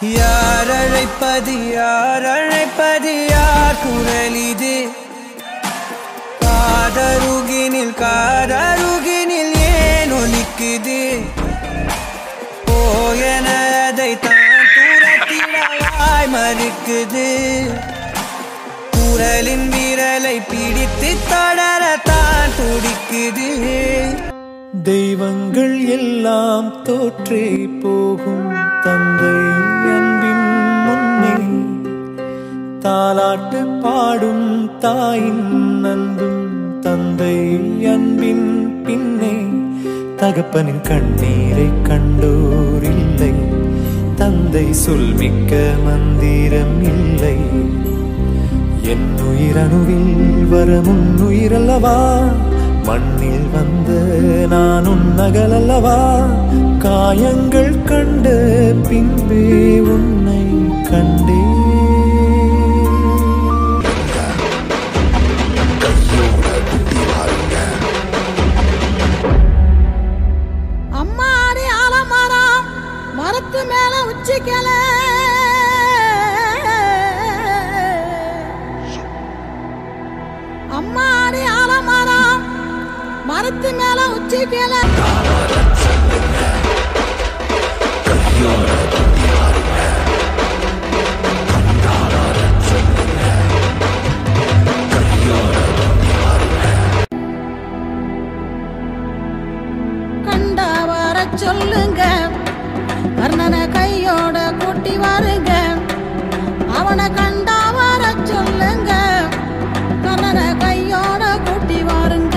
யார் அழைப்பது யார் அழைப்பது யார் குரல் இது காதருகினில் காதருகினில் ஏன் ஒலிக்குது போயன அதை தான் தூரத்திடவாய் மறுக்குது குரலின் விரலை பிடித்து தொடரத்தான் துடிக்குது தெய்வங்கள் எல்லாம் தோற்றே போகும் தந்தை அன்பின் முன்னே தாலாட்டு பாடும் தாயின் அன்பும் தந்தை அன்பின் பின்னே தகப்பனின் கண்ணீரை கண்டோர் இல்லை தந்தை சொல்மிக்க மந்திரம் இல்லை என் உயிரணுவில் வரும் உயிரல்லவா மண்ணில் வந்த நான் உன் நகலல்லவா காயங்கள் கண்ட பின்பே உன்னை கண்டே அம்மாடி ஆலமரம் மரத்து மேல உச்சிக்கல அம்மாடி ஆலமரம் மரத்து மேல உச்சிக்கல கண்டா வர சொல்லுங்க கர்ணனை கையோட கூட்டி வாருங்க அவனை கண்டா வர சொல்லுங்க கர்ணனை கையோட கூட்டி வாருங்க